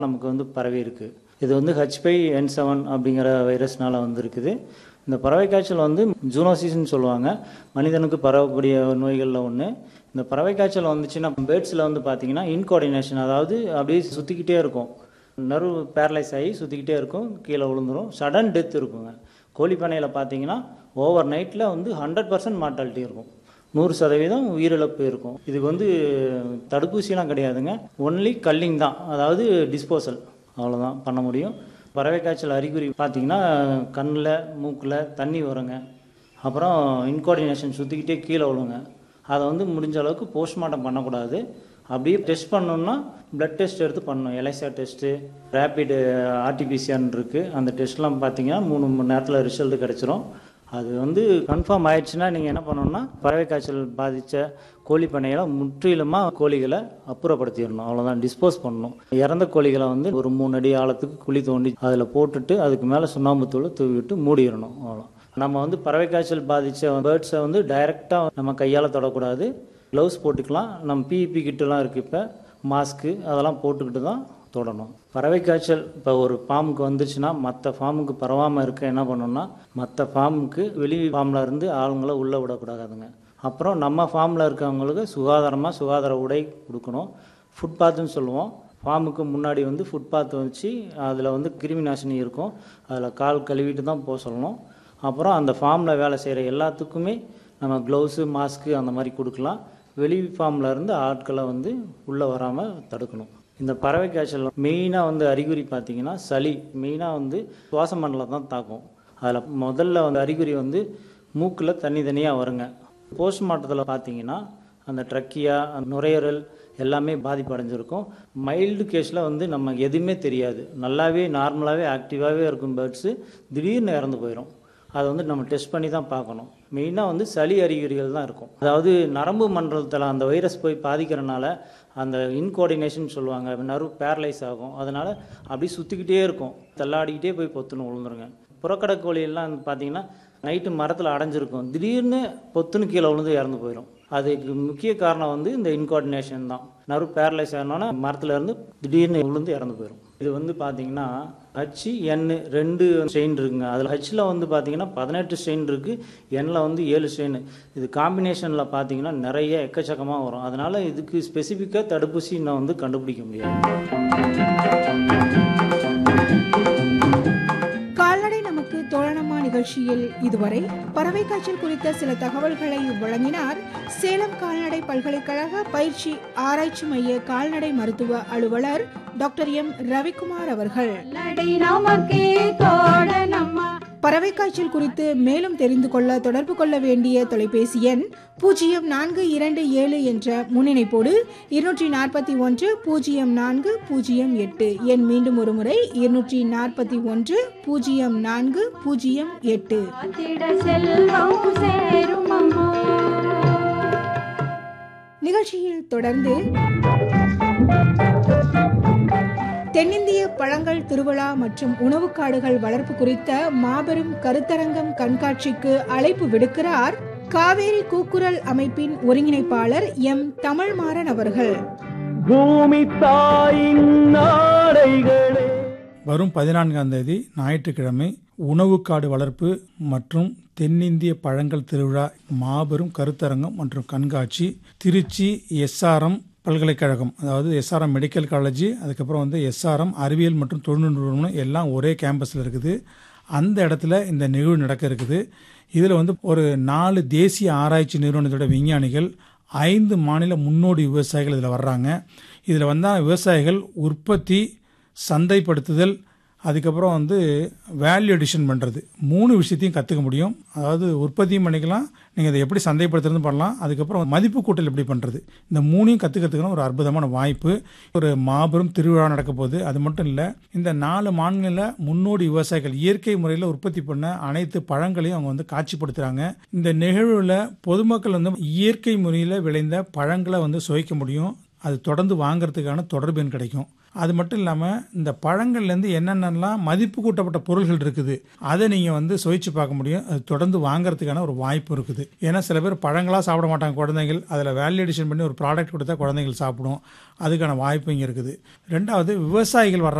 நமக்கு வந்து பரவி இருக்கு இது வந்து ஹெச்பை என் செவன் அப்படிங்கிற வைரஸ்னால வந்திருக்குது இந்த பறவை காய்ச்சல் வந்து ஜூனோசிஸ்ன்னு சொல்லுவாங்க மனிதனுக்கு பரவக்கூடிய நோய்களில் ஒன்று இந்த பறவை காய்ச்சல் வந்துச்சுன்னா பேர்ட்ஸில் வந்து பார்த்தீங்கன்னா இன்கோஆர்டினேஷன் அதாவது அப்படியே சுற்றிக்கிட்டே இருக்கும் நர்வ் பேரலைஸ் ஆகி சுற்றிக்கிட்டே இருக்கும் கீழே விழுந்துரும் சடன் டெத் இருக்குங்க கோழி பண்ணையில் பார்த்தீங்கன்னா ஓவர் நைட்டில் வந்து ஹண்ட்ரட் பர்சன்ட் மார்ட்டாலிட்டி இருக்கும் நூறு சதவீதம் உயிரிழப்பு இருக்கும் இதுக்கு வந்து தடுப்பூசிலாம் கிடையாதுங்க ஒன்லி கல்லிங் தான் அதாவது டிஸ்போசல் அவ்வளோதான் பண்ண முடியும் பறவை காய்ச்சல் அறிகுறி பார்த்தீங்கன்னா கண்ணில் மூக்கில் தண்ணி வருங்க அப்புறம் இன்கோஆர்டினேஷன் சுற்றிக்கிட்டே கீழே விழுங்க அதை வந்து முடிஞ்ச அளவுக்கு போஸ்ட்மார்ட்டம் பண்ணக்கூடாது அப்படியே டெஸ்ட் பண்ணணும்னா பிளட் டெஸ்ட் எடுத்து பண்ணணும் எலைசா டெஸ்ட்டு ரேபிடு ஆர்டிபிசிஆர்னு இருக்குது அந்த டெஸ்ட்லாம் பார்த்தீங்கன்னா மூணு மணி நேரத்தில் ரிசல்ட் கிடச்சிரும் அது வந்து கன்ஃபார்ம் ஆயிடுச்சுன்னா நீங்கள் என்ன பண்ணணும்னா பறவை காய்ச்சல் பாதித்த கோழி பண்ணைகளை முற்றிலுமாக கோழிகளை அப்புறப்படுத்திடணும் அவ்வளோதான் டிஸ்போஸ் பண்ணணும் இறந்த கோழிகளை வந்து ஒரு மூணு அடி ஆழத்துக்கு குழி தோண்டி அதில் போட்டுட்டு அதுக்கு மேலே சுண்ணாம்புத்தூள் தூவி விட்டு மூடிடணும் அவ்வளோ நம்ம வந்து பறவை காய்ச்சல் பாதித்த பேர்ட்ஸை வந்து டைரெக்டாக நம்ம கையால் தொடக்கூடாது க்ளவுஸ் போட்டுக்கலாம் நம்ம பிஇபி கிட்டலாம் இருக்குது இப்போ மாஸ்க்கு அதெல்லாம் போட்டுக்கிட்டு தான் தொடணும் பறவை காய்ச்சல் இப்போ ஒரு ஃபார்முக்கு வந்துச்சுன்னா மற்ற ஃபார்முக்கு பரவாமல் இருக்க என்ன பண்ணணும்னா மற்ற ஃபார்முக்கு வெளி ஃபார்மில் இருந்து ஆளுங்களை உள்ளே விடக்கூடாதுங்க அப்புறம் நம்ம ஃபார்மில் இருக்கவங்களுக்கு சுகாதாரமாக சுகாதார உடை கொடுக்கணும் ஃபுட்பாத்துன்னு சொல்லுவோம் ஃபார்முக்கு முன்னாடி வந்து ஃபுட்பாத் வச்சு அதில் வந்து கிருமி நாசினி இருக்கும் அதில் கால் கழுவிட்டு தான் போக சொல்லணும் அப்புறம் அந்த ஃபார்மில் வேலை செய்கிற எல்லாத்துக்குமே நம்ம க்ளவுஸு மாஸ்க்கு அந்த மாதிரி கொடுக்கலாம் வெளி ஃபார்மில் இருந்து ஆட்களை வந்து உள்ளே வராமல் தடுக்கணும் இந்த பறவை காய்ச்சல் மெயினாக வந்து அறிகுறி பார்த்தீங்கன்னா சளி மெயினாக வந்து சுவாச மண்டலம் தான் தாக்கும் அதில் முதல்ல வந்து அறிகுறி வந்து மூக்கில் தண்ணி தனியாக வருங்க போஸ்ட்மார்ட்டத்தில் பார்த்தீங்கன்னா அந்த ட்ரக்கியா அந்த நுரையீரல் எல்லாமே பாதிப்பு அடைஞ்சிருக்கும் மைல்டு கேஸில் வந்து நம்ம எதுவுமே தெரியாது நல்லாவே நார்மலாகவே ஆக்டிவாகவே இருக்கும் பேர்ட்ஸு திடீர்னு இறந்து போயிடும் அதை வந்து நம்ம டெஸ்ட் பண்ணி தான் பார்க்கணும் மெயினாக வந்து சளி அறிகுறிகள் தான் இருக்கும் அதாவது நரம்பு மண்டலத்தில் அந்த வைரஸ் போய் பாதிக்கிறனால அந்த இன்கோஆர்டினேஷன் சொல்லுவாங்க நர்வ் பேரலைஸ் ஆகும் அதனால் அப்படியே சுற்றிக்கிட்டே இருக்கும் தள்ளாடிக்கிட்டே போய் பொத்துன்னு விழுந்துருங்க புறக்கடை கோழியெல்லாம் பார்த்தீங்கன்னா நைட்டு மரத்தில் அடைஞ்சிருக்கும் திடீர்னு பொத்துன்னு கீழே விழுந்து இறந்து போயிடும் அதுக்கு முக்கிய காரணம் வந்து இந்த இன்கோஆர்டினேஷன் தான் நர்வ் பேரலைஸ் ஆனோன்னா மரத்தில் இருந்து திடீர்னு விழுந்து இறந்து போயிடும் இது வந்து பார்த்தீங்கன்னா ஹச் என் ரெண்டு ஸ்ட்ரெயின் இருக்குங்க அதில் ஹச்சில் வந்து பார்த்தீங்கன்னா பதினெட்டு ஸ்ட்ரெயின் இருக்குது எண்ணில் வந்து ஏழு ஸ்ட்ரெயின் இது காம்பினேஷனில் பார்த்தீங்கன்னா நிறைய எக்கச்சக்கமாக வரும் அதனால் இதுக்கு ஸ்பெசிஃபிக்காக தடுப்பூசி இன்னும் வந்து கண்டுபிடிக்க முடியாது கால்நடை நமக்கு தோழனமா நிகழ்ச்சியில் இதுவரை பறவை காய்ச்சல் குறித்த சில தகவல்களை வழங்கினார் சேலம் கால்நடை பல்கலைக்கழக பயிற்சி ஆராய்ச்சி மைய கால்நடை மருத்துவ அலுவலர் டாக்டர் எம் ரவிக்குமார் அவர்கள் நடை நமக்கே தோழனம்மா பறவை காய்ச்சல் குறித்து மேலும் தெரிந்து கொள்ள தொடர்பு கொள்ள வேண்டிய தொலைபேசி எண் பூஜ்ஜியம் நான்கு இரண்டு ஏழு என்ற முன்னிணைப்போடு இருநூற்றி நாற்பத்தி ஒன்று பூஜ்ஜியம் நான்கு பூஜ்ஜியம் எட்டு எண் மீண்டும் ஒரு முறை இருநூற்றி நாற்பத்தி ஒன்று பூஜ்ஜியம் நான்கு பூஜ்ஜியம் எட்டு காத்திட செல்வம் சேரும் அம்மா நிகழ்ச்சியில் தொடர்ந்து தென்னிந்திய பழங்கள் திருவிழா மற்றும் உணவுக் காடுகள் வளர்ப்பு குறித்த மாபெரும் கருத்தரங்கம் கண்காட்சிக்கு அழைப்பு விடுக்கிறார் காவேரி கூக்குரல் அமைப்பின் ஒருங்கிணைப்பாளர் எம் தமிழ்மாறன் அவர்கள் பூமி தாயின் நாடைகளே வரும் பதினான்காம் தேதி ஞாயிற்றுக்கிழமை உணவுக்காடு வளர்ப்பு மற்றும் தென்னிந்திய பழங்கள் திருவிழா மாபெரும் கருத்தரங்கம் மற்றும் கண்காட்சி திருச்சி எஸ்ஆர்எம் பல்கலைக்கழகம் அதாவது எஸ்ஆர்எம் மெடிக்கல் காலேஜ் அதுக்கப்புறம் வந்து எஸ்ஆர்எம் அறிவியல் மற்றும் தொழில்நுட்ப நிறுவனம் எல்லாம் ஒரே கேம்பஸில் இருக்குது அந்த இடத்துல இந்த நிகழ்வு நடக்க இருக்குது இதில் வந்து ஒரு நாலு தேசிய ஆராய்ச்சி நிறுவனத்தோட விஞ்ஞானிகள் ஐந்து மாநில முன்னோடி விவசாயிகள் இதில் வர்றாங்க இதில் வந்தால் விவசாயிகள் உற்பத்தி சந்தைப்படுத்துதல் அதுக்கப்புறம் வந்து வேல்யூ அடிஷன் பண்ணுறது மூணு விஷயத்தையும் கற்றுக்க முடியும் அதாவது உற்பத்தியும் பண்ணிக்கலாம் நீங்கள் இதை எப்படி சந்தைப்படுத்துறது பண்ணலாம் அதுக்கப்புறம் மதிப்பு கூட்டல் எப்படி பண்ணுறது இந்த மூணையும் கற்றுக்கிறதுக்கான ஒரு அற்புதமான வாய்ப்பு ஒரு மாபெரும் திருவிழா நடக்க போகுது அது மட்டும் இல்லை இந்த நாலு மாநில முன்னோடி விவசாயிகள் இயற்கை முறையில் உற்பத்தி பண்ண அனைத்து பழங்களையும் அவங்க வந்து காட்சிப்படுத்துகிறாங்க இந்த நிகழ்வில் பொதுமக்கள் வந்து இயற்கை முறையில் விளைந்த பழங்களை வந்து சுவைக்க முடியும் அது தொடர்ந்து வாங்குறதுக்கான தொடர்பு எண் கிடைக்கும் அது மட்டும் இல்லாமல் இந்த பழங்கள்லேருந்து என்னென்னலாம் மதிப்பு கூட்டப்பட்ட பொருள்கள் இருக்குது அதை நீங்கள் வந்து சுவைச்சு பார்க்க முடியும் அது தொடர்ந்து வாங்குறதுக்கான ஒரு வாய்ப்பு இருக்குது ஏன்னா சில பேர் பழங்களாக சாப்பிட மாட்டாங்க குழந்தைகள் அதில் வேல்யூ எடிஷன் பண்ணி ஒரு ப்ராடக்ட் கொடுத்தா குழந்தைகள் சாப்பிடும் அதுக்கான வாய்ப்பு இங்கே இருக்குது ரெண்டாவது விவசாயிகள் வர்ற